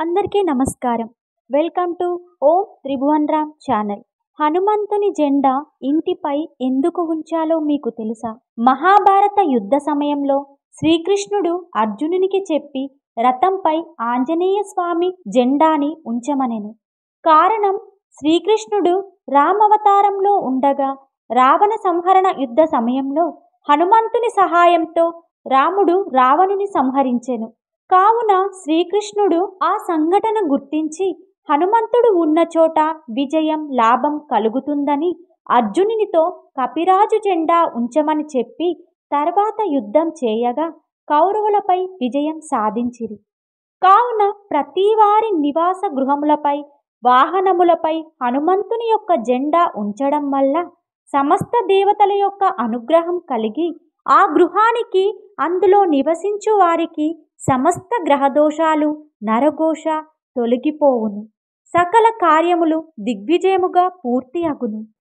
అందరికీ నమస్కారం welcome to Om Tribhuvan Ram channel హనుమంతుని జెండా ఇంటిపై ఎందుకు ఉంచాలో మీకు తెలుసా మహాభారత యుద్ధ సమయంలో శ్రీకృష్ణుడు అర్జునునికి చెప్పి రథంపై ఆంజనేయ స్వామి జెండాని ఉంచమనెను కారణం శ్రీకృష్ణుడు రామవతారంలో ఉండగా రావణ సంహరణ యుద్ధ సమయంలో హనుమంతుని సహాయంతో రాముడు రావణుని సంహరించెను కావున శ్రీకృష్ణుడు ఆ సంఘటన గుర్తించి హనుమంతుడు ఉన్న చోట విజయం లాభం కలుగుతుందని అర్జునునితో కపిరాజు జెండా ఉంచమని చెప్పి తర్వాత యుద్ధం చేయగా కౌరవులపై విజయం సాధించిరి కావున ప్రతి వారి నివాస గృహములపై వాహనములపై హనుమంతుని యొక్క జెండా ఉంచడం వల్ల సమస్త దేవతల యొక్క అనుగ్రహం కలిగి ఆ గృహానికి అందులో నివసించు వారికి సమస్త గ్రహదోషాలు నరఘోష తొలగిపోవును సకల కార్యములు దిగ్విజయముగా పూర్తి అగును